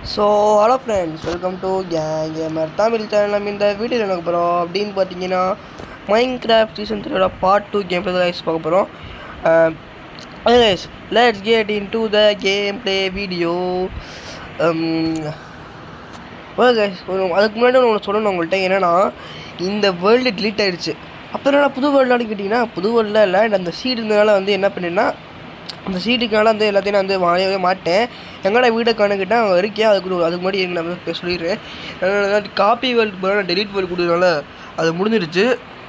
So hello friends welcome to gang gamer Tamil channel நம்ம இந்த வீடியோவில் எனக்கு போகிறோம் அப்படின்னு பார்த்தீங்கன்னா மைண்ட் கிராஃப்ட் சீசன் த்ரீயோட part two game play guys பார்க்க போகிறோம் guys let's get into the game play video okay guys அதுக்கு முன்னாடி ஒன்று சொல்லணும் உங்கள்கிட்ட என்னென்னா இந்த வேர்ல்டு டிலீட் ஆயிடுச்சு அப்புறம் என்ன புது வேர்ல்டானு கேட்டிங்கன்னா புது வேர்ல்டில் இல்லை அந்த சீடு இருந்தனால வந்து என்ன பண்ணேன்னா அந்த சீட்டுக்கான வந்து எல்லாத்தையும் நான் வந்து வாங்கவே மாட்டேன் எங்கடா வீடை காணுக்கிட்டா அங்கே இருக்கேன் அதுக்கு ஒரு- அதுக்கு முன்னாடி நான் வந்து சொல்லிடுறேன் காப்பி வேர்ல்டு போனால் டெலிட் வேர்ல்டு கொடுத்தனால அது முடிஞ்சிருச்சு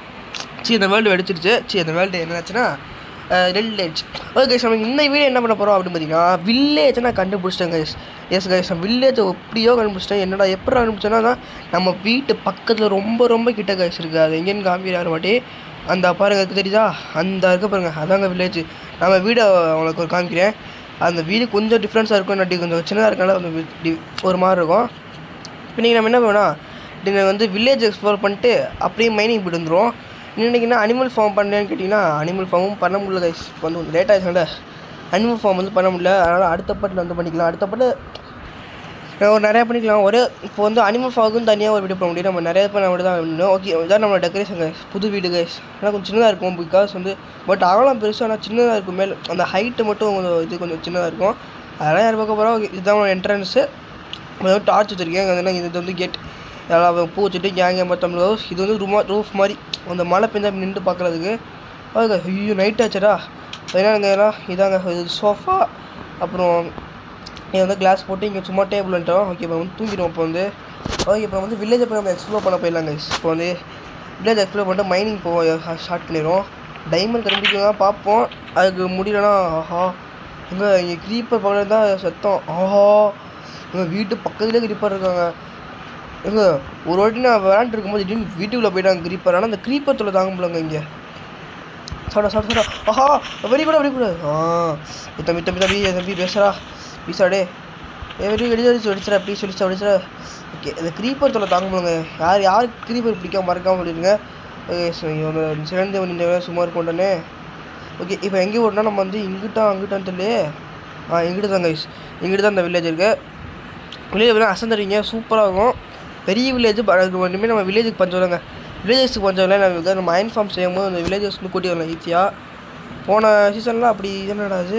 சி அந்த வேர்ல்டு வெடிச்சிருச்சு சி அந்த வேர்ல்டு என்னாச்சுன்னா வில்லேஜ் ஓகே கைஸ் நம்ம இந்த வீடியோ என்ன பண்ண போகிறோம் அப்படின்னு பார்த்தீங்கன்னா வில்லேஜை நான் கண்டுபிடிச்சிட்டேன் கைஸ் எஸ் கைஸ் நான் வில்லேஜை எப்படியோ கண்டுபிடிச்சிட்டேன் என்னடா எப்படி கண்டுபிடிச்சேன்னா நம்ம வீட்டு பக்கத்தில் ரொம்ப ரொம்ப கிட்ட கைஸ் இருக்குது அது எங்கேன்னு காமிக்கிறாரு மாட்டி அந்த பாருங்க இருக்கு தெரியுதா அந்த இருக்க பாருங்க அதாங்க வில்லேஜ் நம்ம வீடை உங்களுக்கு ஒரு காமிக்கிறேன் அந்த வீடு கொஞ்சம் டிஃப்ரென்ஸாக இருக்கும் இல்லாட்டி கொஞ்சம் சின்னதாக இருக்கனால கொஞ்சம் வி- டி- ஒரு மாதிரி இருக்கும் இப்போ நீங்கள் நம்ம என்ன பண்ணோம் நீங்கள் வந்து வில்லேஜ் எக்ஸ்ப்ளோர் பண்ணிட்டு அப்படியே மைனிங் போயிட்டு வந்துடும் இன்னைக்குன்னா அனிமல் ஃபார்ம் பண்ணேன்னு கேட்டிங்கன்னா அனிமல் ஃபார்மும் பண்ண முடியல கைஸ் வந்து கொஞ்சம் லேட் ஆகிடுச்சுல அனிமல் ஃபார்ம் வந்து பண்ண முடியல அதனால் அடுத்த பாட்டில் வந்து பண்ணிக்கலாம் அடுத்த பாட்டு ஒரு நிறையா பண்ணிக்கலாம் ஒரு இப்போ வந்து அனிமல் ஃபார்க்கும் தனியாக ஒரு வீடியோ பண்ண முடியும் நம்ம நிறைய பண்ண மட்டும் தான் வேணும் ஓகே இதான் நம்மளோட டெக்கரேஷன் கைஸ் புது வீடு கைஸ் ஆனால் கொஞ்சம் சின்னதாக இருக்கும் பிகாஸ் வந்து பட் அகலம் பெருசு ஆனால் சின்னதாக இருக்கும் மேலே அந்த ஹைட்டு மட்டும் கொஞ்சம் இது கொஞ்சம் சின்னதாக இருக்கும் அதெல்லாம் யார் பார்க்க போகிறோம் இதுதான் என்ட்ரன்ஸு வந்து டார்ச் வச்சுருக்கேன் அதனால் இது வந்து கேட் எல்லாம் பூ வச்சுட்டு கேங்க மொத்தம் இது வந்து ரூமா ரூஃப் மாதிரி அந்த மழை பெஞ்சா நின்று பார்க்குறதுக்கு ஓகே ஐயோ நைட் ஆச்சுடா என்னங்க இதெல்லாம் இதாங்க இது சோஃபா அப்புறம் இது வந்து கிளாஸ் போட்டு இங்கே சும்மா டேபிள் வந்துட்டோம் ஓகே இப்போ வந்து தூங்கிடுவோம் இப்போ வந்து ஓகே இப்போ வந்து வில்லேஜ் இப்போ நம்ம எக்ஸ்ப்ளோர் பண்ண போயிடலாம் guys இப்போ வந்து வில்லேஜ் எக்ஸ்ப்ளோர் பண்ணிட்டு மைனிங் போ ஸ்டார்ட் பண்ணிடுவோம் டைமண்ட் கண்டுபிடிக்க தான் பார்ப்போம் அதுக்கு முடியலன்னா ஆஹா எங்கே இங்கே க்ரீப்பர் பக்கத்தில் தான் சத்தம் ஆஹா எங்கள் வீட்டு பக்கத்துலேயே க்ரீப்பர் இருக்காங்க எங்க ஒரு வாட்டி நான் விளாண்டு இருக்கும்போது திடீர்னு வீட்டுக்குள்ளே போயிட்டாங்க க்ரீப்பர் ஆனால் அந்த க்ரீப்பர் தொலை தாங்க முடியலங்க இங்கே சாடா சாடா சாடா ஆஹா வெரி கூட வெரி கூட ஆ ஏய், தம்பி தம்பி தம்பி ஏய், தம்பி பேசுறா பீசாடே ஏ வெரி வெடி அடிச்சு அடிச்சுடா ப்ளீஸ் அடிச்சா அடிச்சுடா ஓகே இந்த க்ரீப்பர் தொலை தாங்க முடியலங்க யார் யார் க்ரீப்பர் பிடிக்காம மறக்காம சொல்லிடுங்க ஓகே ஸோ இவங்க சிறந்தவன் இந்த வேலை சும்மா இருக்க உடனே ஓகே இப்போ எங்கே ஓடனா நம்ம வந்து இங்கிட்டா அங்கிட்டான்னு தெரியலையே ஆ இங்கிட்டு தான் கைஸ் இங்கிட்டு தான் இந்த வில்லேஜ் இருக்குது வில்லேஜ் வேணால் அசந்துறீங்க சூப்பராக இருக்கும் பெரிய வில்லேஜ் இனிமேல் நம்ம வில்லேஜுக்கு பஞ்சம் இல்லைங்க வில்லேஜஸ்க்கு பஞ்சம் இல்லை நம்ம நம்ம மைண்ட் ஃபார்ம் செய்யும் போது அந்த வில்லேஜஸ் வந்து கூட்டி வரலாம் ஈஸியாக போன சீசன்லாம் அப்படி என்னடா அது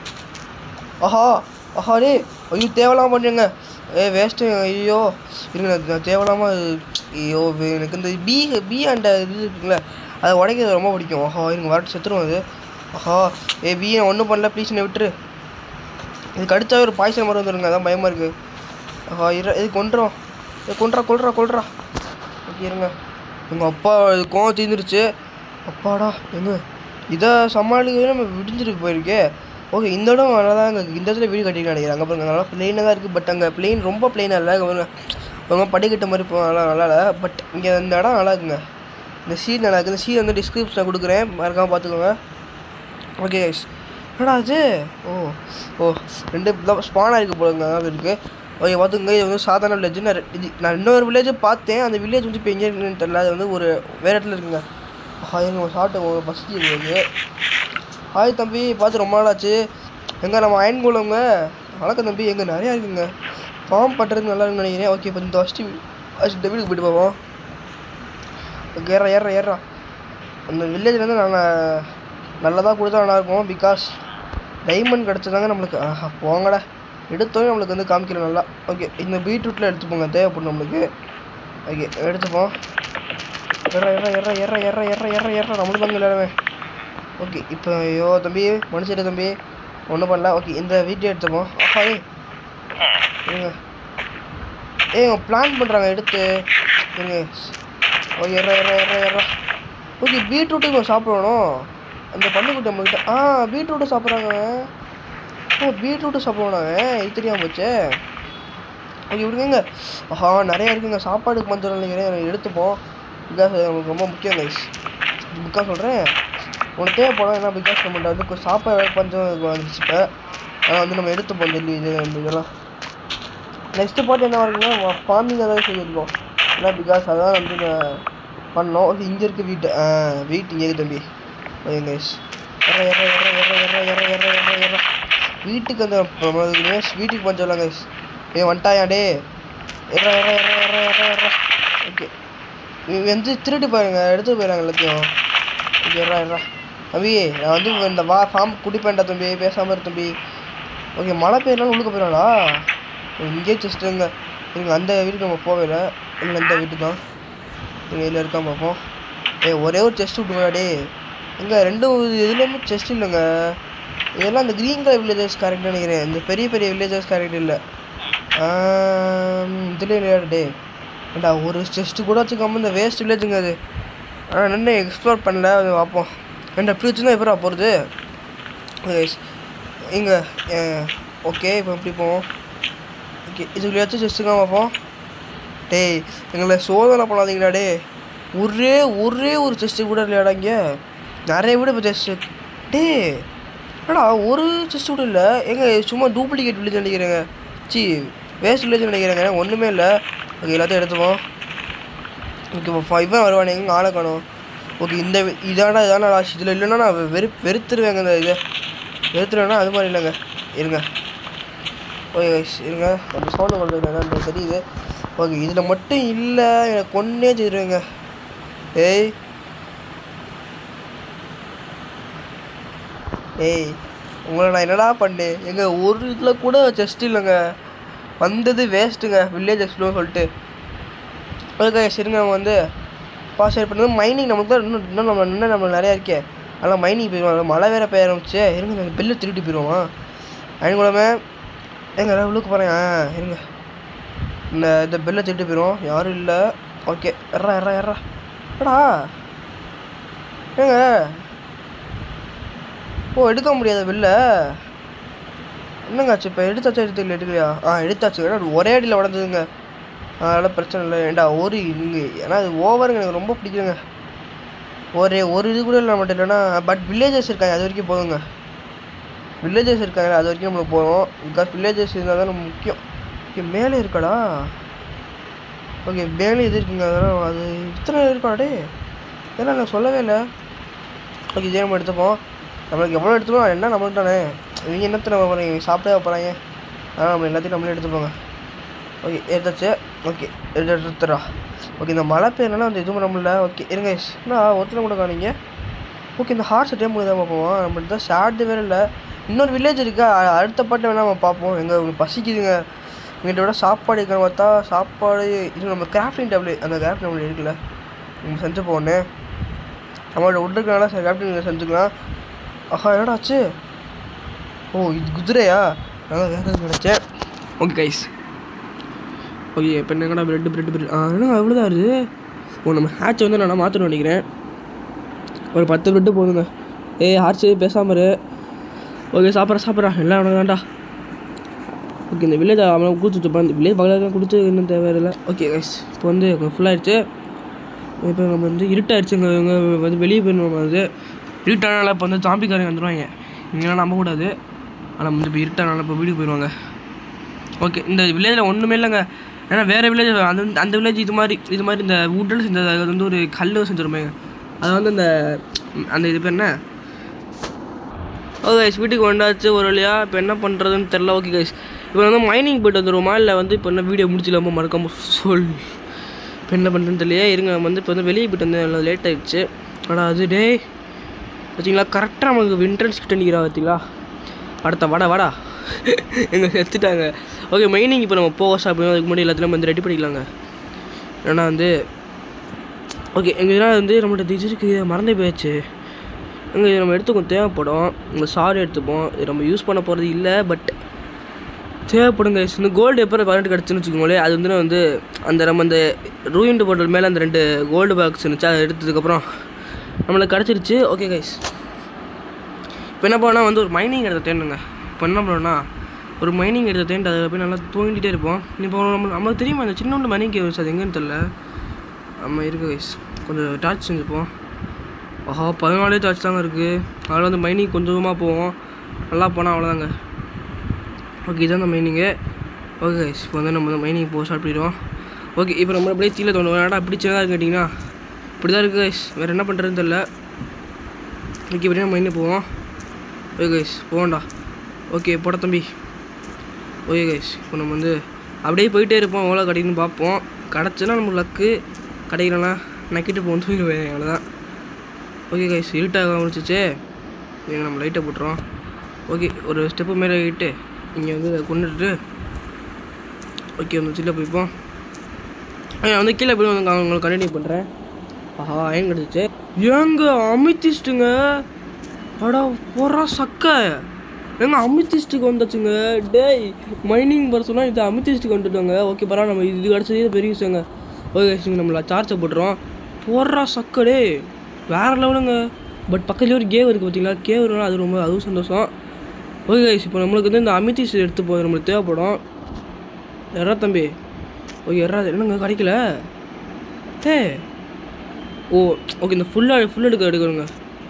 ஆஹா ஆஹா டே ஐயோ தேவலாம் பண்ணுங்க ஏ வேஸ்ட்டு ஐயோ இருங்க நான் நான் தேவையில்லாம ஐயோ வே- எனக்கு இந்த பி பி அண்ட் இது இருக்குங்களே அதை உடைக்கிறது ரொம்ப பிடிக்கும் ஆஹா இருங்க வரட்டு செத்துரும் அது ஆஹா ஏ பி ஒன்றும் பண்ணல ப்ளீஸ் என்னை விட்டுரு இதுக்கு அடிச்சாவே ஒரு பாய்ச்சல் மாதிரி வந்துருங்க அதான் பயமாக இருக்குது ஆஹா இரு இது கொண்டுறோம் இது கொண்டுறா கொள்றா கொள்றா ஓகே இருங்க எங்கள் அப்பா இது கோவம் தீர்ந்துருச்சு அப்பாடா எங்க இதை சமாளிக்கவே நம்ம விடிஞ்சிருக்கு போயிருக்கே ஓகே இந்த இடம் நல்லா தான் இருக்கு. இந்த இடத்துல வீடு கட்டிட்டு நினைக்கிறேன் அங்கே பாருங்க நல்லா பிளெயினாக தான் இருக்குது பட் அங்கே பிளெயின் ரொம்ப பிளெயினாக இல்லை அங்கே பாருங்க ரொம்ப படிக்கட்ட மாதிரி இப்போ நல்லா நல்லா இல்லை பட் இங்கே இந்த இடம் நல்லா இருக்குங்க இந்த சீட் நல்லா இருக்குது இந்த சீட் வந்து டிஸ்கிரிப்ஷனில் கொடுக்குறேன் மறக்காமல் பார்த்துக்கோங்க ஓகே கைஸ் என்னடா அது ஓ ஓ ரெண்டு ஸ்பானாக இருக்குது போலங்க அதான் இருக்குது ஓகே பார்த்துங்க இது வந்து சாதாரண வில்லேஜ் நான் ரெ- இது நான் இன்னொரு வில்லேஜ் பார்த்தேன் அந்த வில்லேஜ் வந்து இப்போ எங்கே இருக்குன்னு தெரியல அது வந்து ஒரு வேறு இடத்துல இருக்குங்க ஹாய் எங்கள் சாப்பிட்டு பசி உங்களுக்கு ஹாய் தம்பி பார்த்து ரொம்ப நாள் ஆச்சு எங்கே நம்ம அயன் குளங்க வணக்கம் தம்பி எங்கே நிறையா இருக்குங்க ஃபார்ம் பண்ணுறதுக்கு நல்லா இருக்குன்னு நினைக்கிறேன் ஓகே இப்போ இந்த ஃபஸ்ட்டு ஃபஸ்ட் வீட்டுக்கு போயிட்டு போவோம் ஓகே ஏறா ஏறா ஏறா அந்த வில்லேஜில் வந்து நாங்கள் நல்லதாக கொடுத்தா நல்லாயிருக்கும் பிகாஸ் டைமண்ட் கிடச்சதாங்க நம்மளுக்கு ஆஹா போங்கடா எடுத்தோன்னே நம்மளுக்கு வந்து காமிக்கல நல்லா ஓகே இந்த பீட்ரூட்டில் எடுத்துப்போங்க தேவைப்படும் நம்மளுக்கு ஓகே எடுத்துப்போம் எற எற எற எற எற எற எற எற நம்மளுக்கு வந்து எல்லாருமே ஓகே இப்போ ஐயோ தம்பி மனுஷரு தம்பி ஒன்றும் பண்ணல ஓகே இந்த வீடியோ எடுத்துப்போம் ஆஹா ஏய் இருங்க ஏய் பிளான் பண்ணுறாங்க எடுத்து இருங்க ஓகே எற எற எற எற ஓகே பீட்ரூட்டு இவன் சாப்பிடணும் அந்த பன்னிக்குட்டி நம்மக்கிட்ட ஆ பீட்ரூட்டு சாப்பிட்றாங்க ஓ பீட்ரூட்டு சாப்பிடுவாங்க இது தெரியாமல் போச்சே ஓகே விடுங்க ஆஹா நிறைய இருக்குங்க சாப்பாடுக்கு மஞ்சள் நினைக்கிறேன் எடுத்துப்போம் பிகாஸ் நமக்கு ரொம்ப முக்கியம் கைஸ் பிகாஸ் சொல்கிறேன் உனக்கு தேவைப்படும் ஏன்னா பிகாஸ் நம்மகிட்ட வந்து கொ- சாப்பாடு பஞ்சம் வந்துச்சு இப்போ ஆனால் வந்து நம்ம எடுத்துப்போம் டெல்லி இது இந்த இதெல்லாம் நெக்ஸ்ட்டு பார்த்து என்ன வருதுன்னா ஃபார்மிங் ஏதாவது சொல்லியிருக்கோம் ஏன்னா பிகாஸ் அதான் வந்து நான் பண்ணோம் ஓகே இங்கே இருக்க வீட்டு ஆ வீட்டு இங்கே இருக்கு தம்பி ஓகே கைஸ் எற எற எற எற எற எற எற எற எற வீட்டுக்கு அந்த நம்மளுக்கு வீட்டுக்கு பஞ்சம் இல்லை கைஸ் ஏ வந்துட்டாயா டே எறா எறா எறா எறா எறா எறா ஓகே வந்து திருட்டு பாருங்க எடுத்து போயிடறாங்க எல்லாத்தையும் ஓகே எறா எறா தம்பி நான் வந்து இந்த வா ஃபார்ம் குடிப்பேன்டா தம்பி பேசாமல் இரு தம்பி ஓகே மழை பெய்யலாம் உள்ளுக்க போயிடலா இங்கேயே செஸ்ட்டுங்க இருங்க அந்த வீட்டுக்கு நம்ம போகவே இல்லை இல்லை இந்த வீட்டுக்கு தான் இங்கே இதில் இருக்கா பார்ப்போம் ஏ ஒரே ஒரு செஸ்ட் விட்டுங்க டே எங்க ரெண்டும் இதுலேயுமே செஸ்ட் இல்லைங்க இதெல்லாம் இந்த க்ரீன் கலர் வில்லேஜஸ் கரெக்டாக நினைக்கிறேன் இந்த பெரிய பெரிய வில்லேஜஸ் கரெக்ட் இல்லை இதுலேயே இல்லையா டே ஏண்டா ஒரு செஸ்ட்டு கூட வச்சுக்காம இந்த வேஸ்ட் வில்லேஜுங்க அது ஆனால் நின்று எக்ஸ்ப்ளோர் பண்ணல அது பார்ப்போம் ஏண்டா இப்படி வச்சுருந்தா எப்படா போகிறது இங்கே ஓகே இப்போ எப்படி போவோம் ஓகே இதுக்குள்ளேயாச்சும் செஸ்ட்டுங்க பார்ப்போம் டேய் எங்களை சோதனை பண்ணாதீங்கடா டே ஒரே ஒரே ஒரு செஸ்ட்டு கூட இல்லையாடா இங்கே நிறைய வீடு இப்போ செஸ்ட்டு டே என்னடா ஒரு செஸ்ட் கூட இல்லை எங்க சும்மா டூப்ளிகேட் வில்லேஜ் நினைக்கிறேங்க சி வேஸ்ட் வில்லேஜ் நினைக்கிறேங்க ஒன்றுமே இல்லை ஓகே எல்லாத்தையும் எடுத்துப்போம் ஓகே இப்போ இவன் வருவானே எங்கே ஆளை காணும் ஓகே இந்த வி- இதாடா இதானா லாஸ்ட் இதில் இல்லைன்னா நான் வெ- வெறு வெறுத்துருவேங்க இந்த இதை வெறுத்துருவேன்னா அது மாதிரி இல்லைங்க இருங்க ஓகே guys, இருங்க அந்த சோழ கொண்டு என்னன்னு தெரியுது ஓகே இதில் மட்டும் இல்லை எனக்கு கொன்னே செய்ருவேங்க ஏய் ஏய் உங்களை நான் என்னடா பண்ணேன் எங்க ஒரு இதில் கூட செஸ்ட் இல்லைங்க வந்தது வேஸ்ட்டுங்க வில்லேஜ் எக்ஸ்ப்ளோர் சொல்லிட்டு ஓகே சரிங்க நம்ம வந்து பாஸ் ஆகிட் பண்ணது மைனிங் நமக்கு தான் இன்னும் இன்னும் நம்ம இன்னும் நம்ம நிறையா இருக்கே அதெல்லாம் மைனிங் போயிடுவோம் மழை வேற பெய்ய ஆரம்பிச்சு இருங்க நாங்கள் பில்லு திருட்டு போயிடுவோம் அயன்குளமே எங்க யாராவது உள்ளுக்கு போகிறேன் ஆ இருங்க இந்த இந்த பில்லை திருட்டு போயிடுவோம் யாரும் இல்லை ஓகே எறா எறா எறா எடா ஏங்க ஓ எடுக்க முடியாத பில்ல என்னங்க ஆச்சு இப்போ எடுத்தாச்சா எடுத்துக்கல எடுக்கலையா ஆ எடுத்தாச்சு ஏன்னா அது ஒரே அடியில் உடஞ்சதுங்க அதனால் பிரச்சனை இல்லை ஏன்டா ஒரு இங்கே ஏன்னா அது ஓவருங்க எனக்கு ரொம்ப பிடிக்குங்க ஒரே ஒரு இது கூட இல்லை மட்டும் இல்லைன்னா பட் வில்லேஜஸ் இருக்காங்க அது வரைக்கும் போதுங்க வில்லேஜஸ் இருக்காங்க அது வரைக்கும் நம்மளுக்கு போகும் பிகாஸ் வில்லேஜஸ் இருந்தால் தான் நம்ம முக்கியம் ஓகே மேலே இருக்காடா ஓகே மேலே இது இருக்குங்க அதெல்லாம் அது இத்தனை இருக்காடா டே இதெல்லாம் நான் சொல்லவே இல்லை ஓகே இதே நம்ம எடுத்துப்போம் நம்மளுக்கு எவ்வளோ எடுத்துப்போம் என்ன நம்மளுக்கு தானே இவங்க என்னத்தை நம்ம போகிறீங்க சாப்பிட்டே போகிறாங்க அதனால் நம்ம எல்லாத்தையும் நம்மளே எடுத்துப்போங்க ஓகே எடுத்தாச்சு ஓகே எடுத்து எடுத்துறா ஓகே இந்த மழை பெய்யலன்னா அந்த இது பண்ண முடியல ஓகே இருங்க என்ன ஒருத்தனை கூட காணிங்க ஓகே இந்த ஹார்ஸ் டைம் தான் பார்ப்போம் நம்மள்ட்ட தான் ஷார்ட்டு வேறு இல்லை இன்னொரு வில்லேஜ் இருக்கா அ- அடுத்த பாட்டு வேணால் நம்ம பார்ப்போம் எங்கள் பசிக்குதுங்க எங்கிட்ட விட சாப்பாடு இருக்கிற பார்த்தா சாப்பாடு இது நம்ம கிராஃப்டிங் டேபிள் அந்த கிராஃப்டிங் டேபிள் இருக்குல்ல நம்ம செஞ்சு போகணே நம்மளோட விட்டுருக்கனால சரி கிராஃப்டிங் செஞ்சுக்கலாம் ஆஹா என்னடா ஆச்சு ஓ இது குதிரையா நான் வேறு எதுவும் நினச்சேன் ஓகே கைஸ் ஓகே இப்போ என்னங்கடா பிரெட் பிரெட் பிரெட் ஆ என்னங்க அவ்வளோதான் வருது ஓ நம்ம ஹேட்ச் வந்து நான் மாற்றணும் நினைக்கிறேன் ஒரு பத்து பிரெட்டு போதுங்க ஏய் ஹார்ச்சு பேசாம இரு ஓகே சாப்பிட்ற சாப்பிட்றா எல்லாம் உனக்கு வேண்டா ஓகே இந்த வில்லேஜ் அவனை கொடுத்து வச்சுப்பான் இந்த வில்லேஜ் பக்கத்தில் கொடுத்து இன்னும் தேவையில்லை ஓகே கைஸ் இப்போ வந்து ஃபுல்லாகிடுச்சு இப்போ நம்ம வந்து இருட்டாயிடுச்சுங்க இவங்க வந்து வெளியே போயிடணும் அது இருட்டானால இப்போ வந்து தாம்பிக்காரங்க வந்துடுவாங்க இங்கெல்லாம் நம்பக்கூடாது ஆனால் வந்து இப்போ இருட்டானால இப்போ வீட்டுக்கு போயிடுவாங்க ஓகே இந்த வில்லேஜில் ஒன்றுமே இல்லைங்க ஏன்னா வேறு வில்லேஜ் அந்த அந்த வில்லேஜ் இது மாதிரி இது மாதிரி இந்த வுட்டில் செஞ்சது அது வந்து ஒரு கல் செஞ்சுருமே அது வந்து அந்த அந்த இது பேர் என்ன ஓகே கைஸ் வீட்டுக்கு வந்தாச்சு ஒரு வழியா இப்போ என்ன பண்ணுறதுன்னு தெரில ஓகே கைஸ் இப்போ வந்து மைனிங் போயிட்டு வந்துருவோமா இல்லை வந்து இப்போ என்ன வீடியோ முடிச்சிடலாமா மறக்காம சொல் இப்போ என்ன பண்ணுறதுன்னு தெரியலையே இருங்க நம்ம வந்து இப்போ வந்து வெளியே போயிட்டு வந்து நல்லா லேட் ஆயிடுச்சு ஆனால் அது டேய் பார்த்தீங்களா கரெக்டாக நமக்கு விண்ட்ரன்ஸ் கிட்ட நிற்கிறா பார்த்தீங்களா அடுத்த வாடா வாடா எங்க செத்துட்டாங்க ஓகே மைனிங் இப்போ நம்ம போக சாப்பிடுவோம் அதுக்கு முன்னாடி எல்லாத்தையும் நம்ம வந்து ரெடி பண்ணிக்கலாங்க ஏன்னா வந்து ஓகே எங்கள் இதெல்லாம் வந்து நம்மள்ட்ட இது இருக்குது மறந்தே போயாச்சு எங்க இது நம்ம எடுத்துக்கோம் தேவைப்படும் இந்த சாரி எடுத்துப்போம் இது நம்ம யூஸ் பண்ண போகிறது இல்லை பட் தேவைப்படுங்க இந்த கோல்டு எப்போ பதினெட்டு கிடச்சுன்னு வச்சுக்கோங்களேன் அது வந்து நான் வந்து அந்த நம்ம அந்த ரூயின்டு போட்டல் மேலே அந்த ரெண்டு கோல்டு பாக்ஸ் இருந்துச்சு அதை எடுத்ததுக்கப்புறம் நம்மளுக்கு கிடச்சிருச்சு ஓகே கைஸ் இப்போ என்ன பண்ணால் வந்து ஒரு மைனிங் எடுத்த தேண்டுங்க இப்போ என்ன பண்ணோன்னா ஒரு மைனிங் எடுத்த தேண்டு அதை போய் நல்லா தூங்கிட்டே இருப்போம் இப்போ நம்ம நமக்கு தெரியுமா அந்த சின்ன மைனிங் கேவ்ஸ் அது எங்கேன்னு தெரில நம்ம இருக்கு கைஸ் கொஞ்சம் டார்ச் செஞ்சுப்போம் ஆஹா பதினாலே டார்ச் தாங்க இருக்குது அதில் வந்து மைனிங் கொஞ்சமாக போவோம் நல்லா போனால் அவ்வளோதாங்க ஓகே இதான் அந்த மைனிங்கு ஓகே கைஸ் இப்போ வந்து நம்ம வந்து மைனிங் போக ஸ்டார்ட் பண்ணிடுவோம் ஓகே இப்போ நம்ம அப்படியே கீழே தோணும் ஏடா அப்படி சின்னதாக இருக்கு கேட்டிங்கன்னா இப்படி தான் இருக்குது கைஸ் வேறு என்ன பண்ணுறதுன்னு தெரில ஓகே இப்படியே மைனிங் போவோம் ஓகே கைஸ் போவோம்டா ஓகே போட தம்பி ஓகே கைஸ் இப்போ நம்ம வந்து அப்படியே போயிட்டே இருப்போம் எவ்வளோ கிடைக்குன்னு பார்ப்போம் கிடச்சுன்னா நம்ம லக்கு கிடைக்கலனா நக்கிட்டு போகணும் தூங்கிடுவேன் அவ்வளோதான் ஓகே கைஸ் இருட்டாக ஆரம்பிச்சிச்சு இங்கே நம்ம லைட்டை போட்டுறோம் ஓகே ஒரு ஸ்டெப்பு மேலே ஆகிட்டு இங்கே வந்து இதை கொண்டுட்டு ஓகே வந்து சில்ல போய்ப்போம் நான் வந்து கீழே போய் வந்து உங்களுக்கு கண்டினியூ பண்ணுறேன் ஆஹா ஏன் கிடச்சிச்சு ஏங்க அமித்திஸ்ட்டுங்க அடா போறா சக்க ஏங்க அமித்திஸ்ட்டுக்கு வந்துச்சுங்க டேய் மைனிங் வர சொன்னால் இது அமித்திஸ்ட்டுக்கு வந்துட்டாங்க ஓகே பரவாயில்ல நம்ம இது கிடச்சதே பெரிய விஷயங்க ஓகே நம்மள சார்ஜை போட்டுறோம் போடுறா சக்க டேய் வேற லெவலுங்க பட் பக்கத்துலேயே ஒரு கேவ் இருக்குது பார்த்தீங்களா கேவ் இருக்குன்னா அது ரொம்ப அதுவும் சந்தோஷம் ஓகே கைஸ் இப்போ நம்மளுக்கு வந்து இந்த அமித்திஸ் எடுத்து போய் நம்மளுக்கு தேவைப்படும் எறா தம்பி ஓகே எறா என்னங்க கிடைக்கல ஏ ஓ ஓகே இந்த ஃபுல்லாக ஃபுல் எடுக்க எடுக்கணுங்க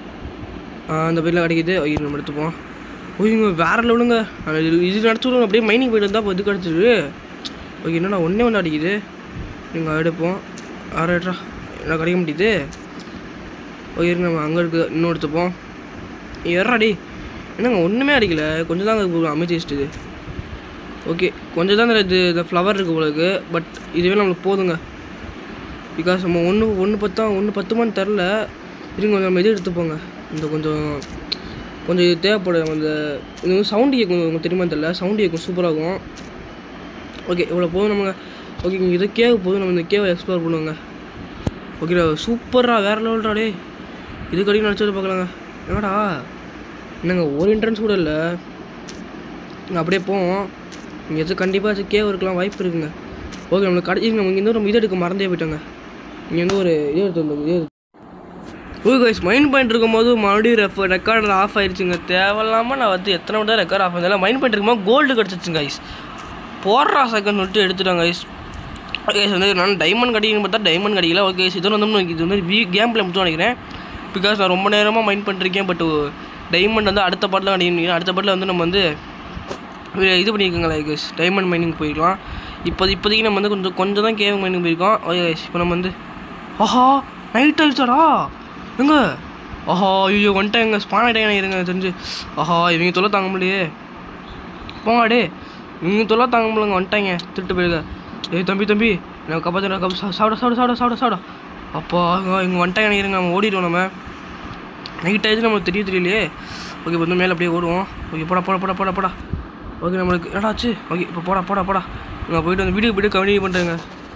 ஆ அந்த பேரில் கிடைக்குது ஐயோ நம்ம எடுத்துப்போம் ஓய்ங்க வேறு லெவலுங்க ஆனா இது இது நடத்துடும் அப்படியே மைனிங் போயிட்டு இருந்தால் இப்போ இது கிடச்சிது ஓகே என்னண்ணா ஒன்றே ஒன்று அடிக்குது நீங்கள் எடுப்போம் ஆறு எடுறா என்ன கிடைக்க முடியுது ஓகே இருங்க நம்ம அங்கே இருக்கு இன்னும் எடுத்துப்போம் எறாடி என்னங்க ஒன்றுமே அடிக்கல கொஞ்சம் தாங்க அமைச்சிச்சுட்டு ஓகே கொஞ்சம் தான் இந்த இது இந்த ஃப்ளவர் இருக்குது உங்களுக்கு பட் இதுவே நம்மளுக்கு போதுங்க பிகாஸ் நம்ம ஒன்று ஒன்று பத்தா ஒன்று பத்துமான்னு தெரில இருங்க கொஞ்சம் நம்ம இது எடுத்துப்போங்க இந்த கொஞ்சம் கொஞ்சம் இது தேவைப்படும் அந்த இது வந்து சவுண்டு கேட்கும் உங்களுக்கு தெரியுமான்னு தெரில சவுண்டு கேட்கும் சூப்பராகும் ஓகே இவ்வளோ போதும் நம்ம ஓகே இங்கே இதை கேவ் போதும் நம்ம இந்த கேவை எக்ஸ்ப்ளோர் பண்ணுவோங்க ஓகே சூப்பராக வேறு லெவல்டா டே இது கடைக்கு நினச்சது பார்க்கலாங்க என்னடா என்னங்க ஒரு என்ட்ரன்ஸ் கூட இல்லை இங்கே அப்படியே போவோம் இங்கே எது கண்டிப்பாக கேவ் இருக்கலாம் வாய்ப்பு இருக்குங்க ஓகே நம்மளுக்கு கடைசி நம்ம இங்கே நம்ம இது எடுக்க மறந்தே போயிட்டோங்க இங்கே வந்து ஒரு இது எடுத்து வந்தோம் இது ஓகே கைஸ் மைண்ட் பாயிண்ட் இருக்கும்போது மறுபடியும் ரெஃப் ரெக்கார்டர் ஆஃப் ஆயிடுச்சுங்க தேவையில்லாமல் நான் வந்து எத்தனை மணி தான் ரெக்கார்ட் ஆஃப் ஆயிருந்தாலும் மைண்ட் பாயிண்ட் இருக்கும்போது கோல்டு கிடச்சிச்சுங்க கைஸ் போடுறா செகண்ட் சொல்லிட்டு எடுத்துட்டாங்க கைஸ் ஓகே வந்து நான் டைமண்ட் கிடைக்குன்னு பார்த்தா டைமண்ட் கிடைக்கல ஓகே இது வந்து இது வந்து வி கேம் பிளே மட்டும் நினைக்கிறேன் பிகாஸ் நான் ரொம்ப நேரமாக மைண்ட் பண்ணிருக்கேன் பட் டைமண்ட் வந்து அடுத்த பாட்டில் கிடைக்கணும் அடுத்த பாட்டில் வந்து நம்ம வந்து இது பண்ணியிருக்கோங்களா கைஸ் டைமண்ட் மைனிங் போயிருக்கலாம் இப்போ இப்போதைக்கு நம்ம வந்து கொஞ்சம் கொஞ்சம் தான் கேவ் மைனிங் போயிருக்கோம் ஓகே கைஸ் இப்போ நம்ம வந்து ஆஹா நைட் ஆயிடுச்சாடா எங்க ஆஹா ஐயோ வந்துட்டேன் எங்க ஸ்பான் ஆகிட்டேன் இருங்க தெரிஞ்சு ஆஹா இவங்க தொல்லை தாங்க முடியலையே போங்க டே இவங்க தொல்லை தாங்க முடியலங்க வந்துட்டாங்க திருட்டு போயிருக்க ஏய் தம்பி தம்பி நான் கப்பாத்து கப்ப சாப்பிட சாப்பிட சாப்பிட சாப்பிட சாப்பிட அப்பா இங்கே வந்துட்டாங்க இருங்க நம்ம ஓடிடுவோம் நம்ம நைட் ஆயிடுச்சு நம்மளுக்கு தெரிய தெரியலையே ஓகே இப்போ வந்து மேலே அப்படியே ஓடுவோம் ஓகே போடா போடா போடா போடா போடா ஓகே நம்மளுக்கு என்னடாச்சு ஓகே இப்போ போடா போடா போடா நான் போயிட்டு வந்து வீடியோ போய்ட்டு கண்டினியூ பண்ணுறேங்க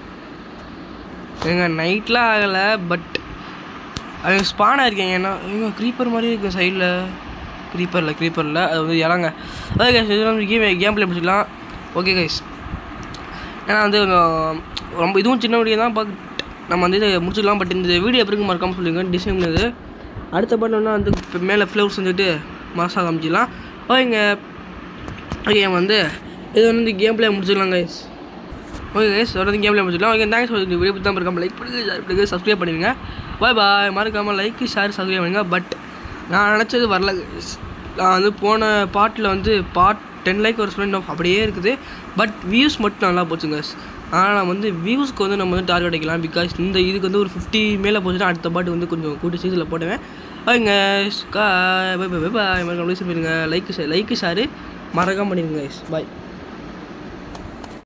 ஏங்க நைட்லாம் ஆகலை பட் அவங்க ஸ்பான் ஆயிருக்கீங்க என்ன இவங்க க்ரீப்பர் மாதிரி இருக்கு சைடில் க்ரீப்பரில் க்ரீப்பரில் அது வந்து இறங்க ஓகே கைஸ் இது வந்து கேம் கேம் பிளே முடிச்சுக்கலாம் ஓகே கைஸ் ஏன்னா வந்து கொஞ்சம் ரொம்ப இதுவும் சின்ன வீடியோ தான் பட் நம்ம வந்து இதை முடிச்சுக்கலாம் பட் இந்த வீடியோ எப்படி இருக்கு மறக்காமல் சொல்லுங்கள் டிசைன் பண்ணது அடுத்த பாட்டு வந்து இப்போ மேலே ஃப்ளவர்ஸ் வந்துட்டு மாசாக காமிச்சிடலாம் ஓகேங்க ஓகே வந்து இது வந்து கேம் பிளே முடிச்சுக்கலாம் கைஸ் ஓகே கைஸ் தொடர்ந்து கேம் பிளே முடிச்சுக்கலாம் ஓகே தேங்க்ஸ் ஃபார் இந்த வீடியோ தான் இருக்காமல் லைக் பண்ணுங்க ஷேர் பண்ணுங்க சப்ஸ்கிரைப் பண்ணிடுங்க பாய் பாய் மறக்காமல் லைக் ஷேர் சப்ஸ்கிரைப் பண்ணுங்க பட் நான் நினச்சது வரல guys. நான் வந்து போன பாட்டில் வந்து பார்ட் டென் லைக் ஒரு ஸ்பெண்ட் ஆஃப் அப்படியே இருக்குது பட் வியூஸ் மட்டும் நல்லா போச்சுங்க ஆனால் நான் வந்து வியூஸ்க்கு வந்து நம்ம வந்து டார்கெட் அடிக்கலாம் பிகாஸ் இந்த இதுக்கு வந்து ஒரு ஃபிஃப்டி மேலே போச்சுன்னா அடுத்த பாட்டு வந்து கொஞ்சம் கூட்டி சீஸில் போடுவேன் ஓகேங்க பை பை பை பாய் மறக்காம லைக் லைக் ஷேரு மறக்காம பண்ணிடுங்க பாய்